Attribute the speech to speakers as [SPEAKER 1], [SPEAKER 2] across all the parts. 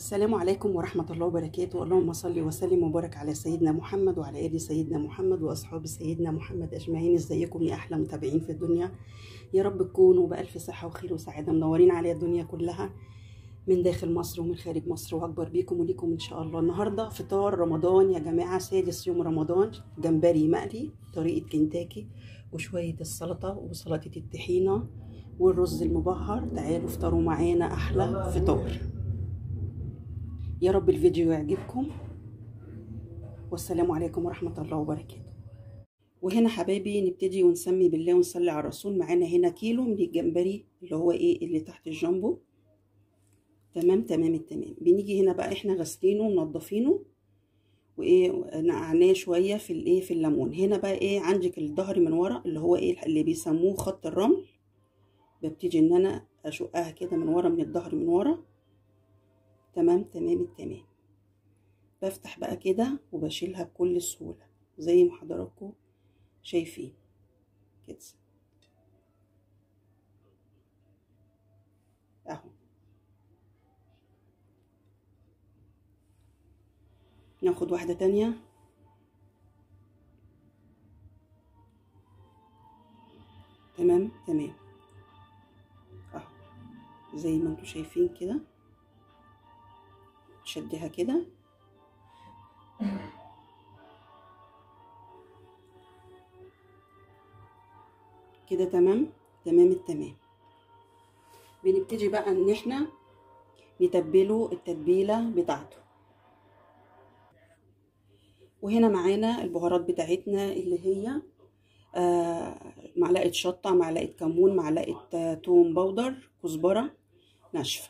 [SPEAKER 1] السلام عليكم ورحمة الله وبركاته اللهم صل وسلم وبارك على سيدنا محمد وعلى آل سيدنا محمد وأصحاب سيدنا محمد أجمعين ازيكم يا أحلى متابعين في الدنيا يا رب تكونوا بألف صحة وخير وسعادة منورين على الدنيا كلها من داخل مصر ومن خارج مصر وأكبر بيكم وليكم إن شاء الله النهاردة فطار رمضان يا جماعة سادس يوم رمضان جمبري مقلي طريقة كنتاكي وشوية السلطة وسلطة الطحينة والرز المبهر تعالوا افطروا معانا أحلى فطار يا رب الفيديو يعجبكم والسلام عليكم ورحمة الله وبركاته وهنا حبايبي نبتدي ونسمي بالله ونصلي على الرسول معانا هنا كيلو من الجمبري اللي هو ايه اللي تحت الجامبو تمام تمام التمام بنيجي هنا بقى احنا غاسلينه ومنضفينه وايه نقعناه شويه في الايه في الليمون هنا بقى ايه عندك الظهر من ورا اللي هو ايه اللي بيسموه خط الرمل ببتدي ان انا اشقها كده من ورا من الظهر من ورا تمام تمام التمام بفتح بقى كده وبشيلها بكل سهولة زي ما حضراتكم شايفين كده اهو ناخد واحدة تانية تمام تمام اهو زي ما انتوا شايفين كده شدها كده كده تمام تمام التمام بنبتدي بقى ان احنا نتبله التتبيله بتاعته وهنا معانا البهارات بتاعتنا اللي هي آه معلقه شطه معلقه كمون معلقه آه توم بودر كزبره ناشفه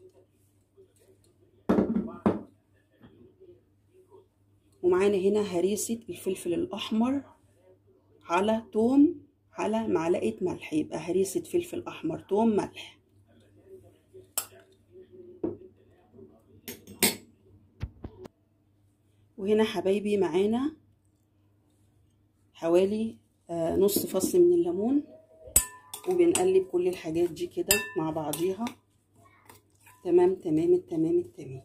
[SPEAKER 1] ومعانا هنا هريسة الفلفل الأحمر على توم على معلقة ملح يبقى هريسة فلفل أحمر توم ملح وهنا حبايبي معانا حوالي آه نص فص من الليمون وبنقلب كل الحاجات دي كده مع بعضيها تمام تمام التمام التمام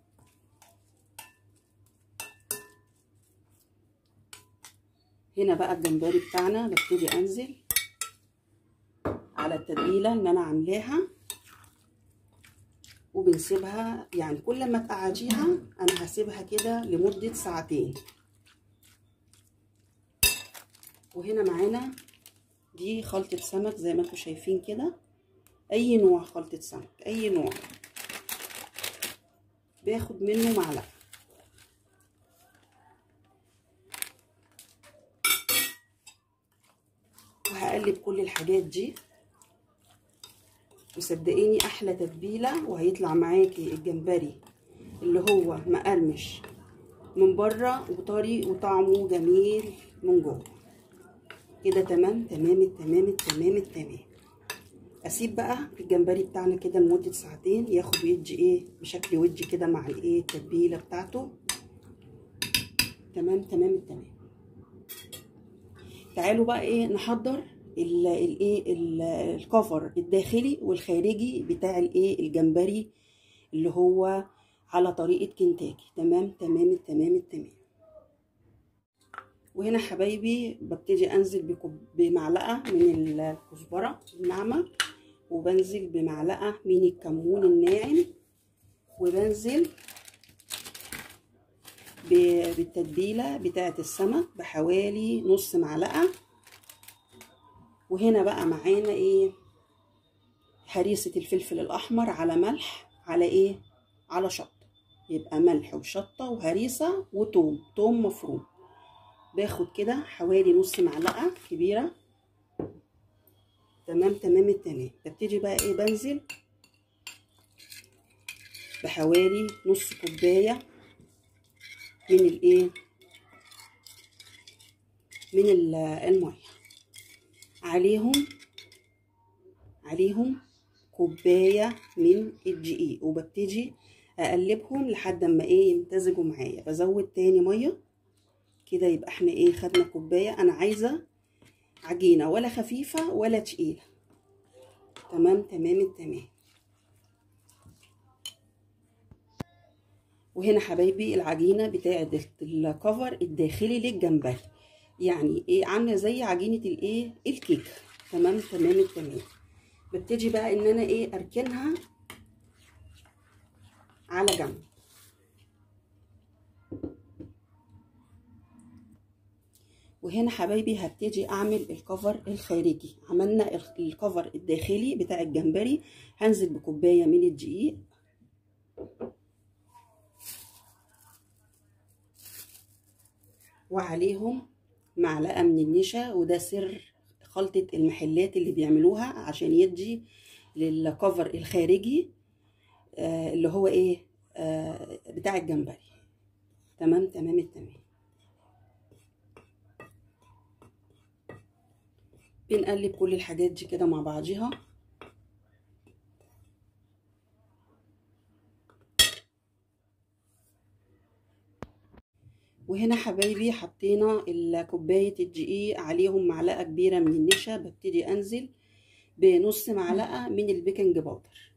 [SPEAKER 1] هنا بقى الجمبري بتاعنا ببتدي انزل على التتبيله اللي انا عاملاها وبنسيبها يعني كل ما تقعديها انا هسيبها كده لمده ساعتين وهنا معانا دي خلطه سمك زي ما انتم شايفين كده اي نوع خلطه سمك اي نوع باخد منه معلقه وهقلب كل الحاجات دي وصدقيني احلى تتبيله وهيطلع معاكي الجمبري اللي هو مقرمش من بره وطري وطعمه جميل من جوه كده تمام تمام التمام التمام التمام اسيب بقى الجمبري بتاعنا كده لمده ساعتين ياخد ويدي ايه بشكل ودي كده مع الايه التتبيله بتاعته تمام تمام التمام تعالوا بقى ايه نحضر الايه الكفر الداخلي والخارجي بتاع الايه الجمبري اللي هو على طريقه كنتاكي تمام تمام التمام التمام وهنا حبايبي ببتدي انزل بمعلقه من الكزبره الناعمه وبنزل بمعلقه من الكمون الناعم وبنزل بالتتبيله بتاعه السمك بحوالي نص معلقه وهنا بقى معانا ايه هريسه الفلفل الاحمر على ملح على ايه على شطه يبقى ملح وشطه وهريسه وتوم توم مفروم باخد كده حوالي نص معلقه كبيره تمام تمام التمام ببتدي بقى ايه بنزل بحوالي نص كوبايه من الايه من الميه عليهم عليهم كوبايه من الدقيق وببتدي اقلبهم لحد ما ايه يمتزجوا معايا بزود تاني ميه كده يبقى احنا ايه خدنا كوبايه انا عايزه عجينه ولا خفيفه ولا تقيله تمام تمام التمام وهنا حبايبي العجينه بتاعه الكفر الداخلي للجمبري يعني ايه عامله زي عجينه الايه الكيكه تمام تمام التمام ببتدي بقى ان انا ايه اركنها على جنب وهنا حبايبي هبتدي اعمل الكفر الخارجي عملنا الكفر الداخلي بتاع الجمبري هنزل بكوبايه من الدقيق وعليهم معلقه من النشا وده سر خلطه المحلات اللي بيعملوها عشان يدي للكفر الخارجي آه اللي هو ايه آه بتاع الجمبري تمام تمام التمام بنقلب كل الحاجات دي كده مع بعضيها وهنا حبايبي حطينا كوبايه الدقيق عليهم معلقه كبيره من النشا ببتدي انزل بنص معلقه من البيكنج باودر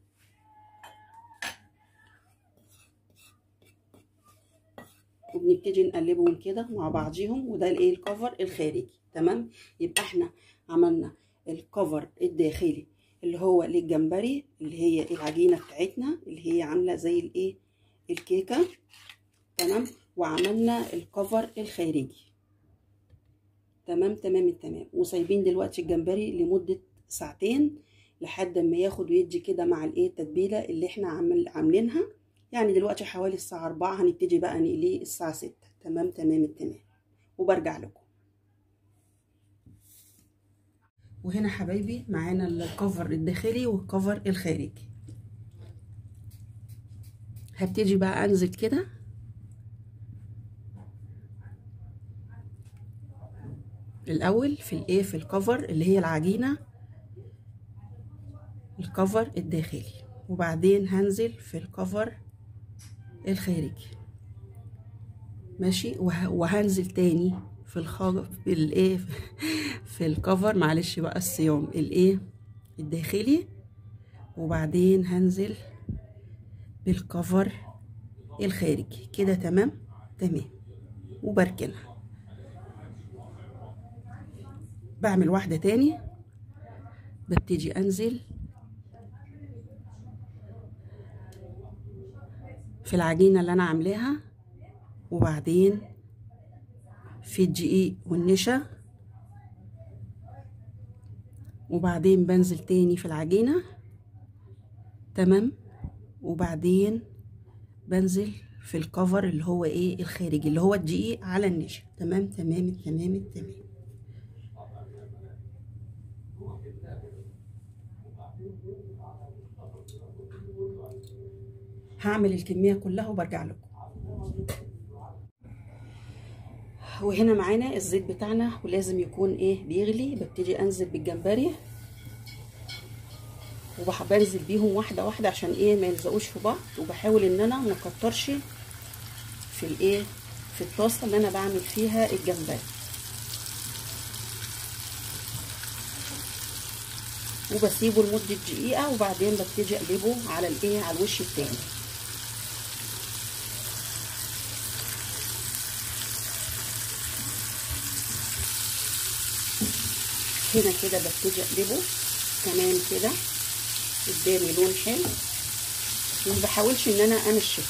[SPEAKER 1] وبنبتدي نقلبهم كده مع بعضيهم وده الايه الكفر الخارجي تمام يبقى احنا عملنا الكفر الداخلي اللي هو للجمبري اللي هي العجينه بتاعتنا اللي هي عامله زي الايه الكيكه تمام وعملنا الكفر الخارجي تمام تمام التمام وسايبين دلوقتي الجمبري لمده ساعتين لحد ما ياخد ويدي كده مع الايه التتبيله اللي احنا عامل عاملينها يعني دلوقتي حوالي الساعه 4 هنبتدي بقى نقليه الساعه 6 تمام تمام التمام وبرجع لكم وهنا حبايبي معانا الكفر الداخلي والكفر الخارجي هبتدي بقى انزل كده الاول في الايه في الكفر اللي هي العجينه الكفر الداخلي وبعدين هنزل في الكفر الخارجي ماشي وهنزل تاني في الخاج في الايه في الكفر معلش بقى الصيام الايه الداخلي وبعدين هنزل بالكفر الخارجي كده تمام تمام وبركنها بعمل واحده تاني ببتدي انزل في العجينه اللي انا عاملاها وبعدين في الدقيق والنشا وبعدين بنزل تاني في العجينة تمام وبعدين بنزل في الكفر اللي هو ايه الخارجي اللي هو الدقيق على النشا تمام تمام تمام تمام هعمل الكمية كلها وبرجع لكم وهنا معانا الزيت بتاعنا ولازم يكون ايه بيغلي ببتدي انزل بالجمبري وبنزل بيهم واحده واحده عشان ايه ما يلزقوش في بعض وبحاول ان انا ما اكترش في الايه في الطاسه اللي انا بعمل فيها الجمبري وبسيبه لمده دقيقه وبعدين ببتدي اقلبه على الايه على الوش التاني هنا كده ببتدي اقلبه تمام كده قدامي لون حلو وما بحاولش ان انا انشفه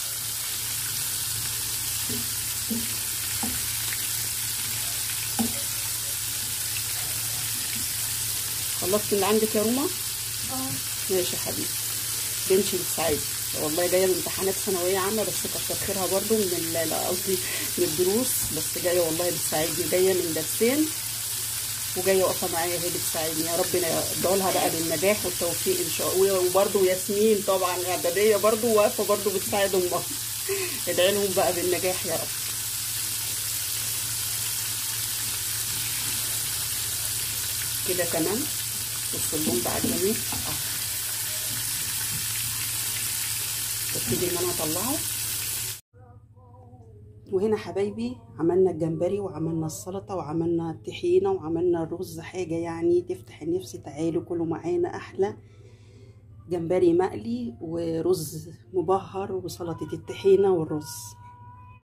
[SPEAKER 1] خلصت اللي عندك يا روما
[SPEAKER 2] اه
[SPEAKER 1] ماشي يا حبيبي بنتي بتساعدني والله جايه من امتحانات ثانويه عامه بس كتر خيرها برضو من ال- لا قصدي من الدروس بس جايه والله بتساعدني جايه من درسين وجايه واقفه معايا هي بتساعدني يا ربنا ادعوا لها بقى بالنجاح والتوفيق ان شاء الله وبرضه ياسمين طبعا اعداديه برضه واقفه برضه بتساعد امها ادعي لهم بقى بالنجاح يا رب كده تمام بص اللون بقى جميل اه ببتدي ان انا اطلعه وهنا حبايبي عملنا الجمبري وعملنا السلطة وعملنا الطحينة وعملنا الرز حاجة يعني تفتح النفس تعالوا كلوا معانا أحلى جمبري مقلي ورز مبهر وسلطة الطحينة والرز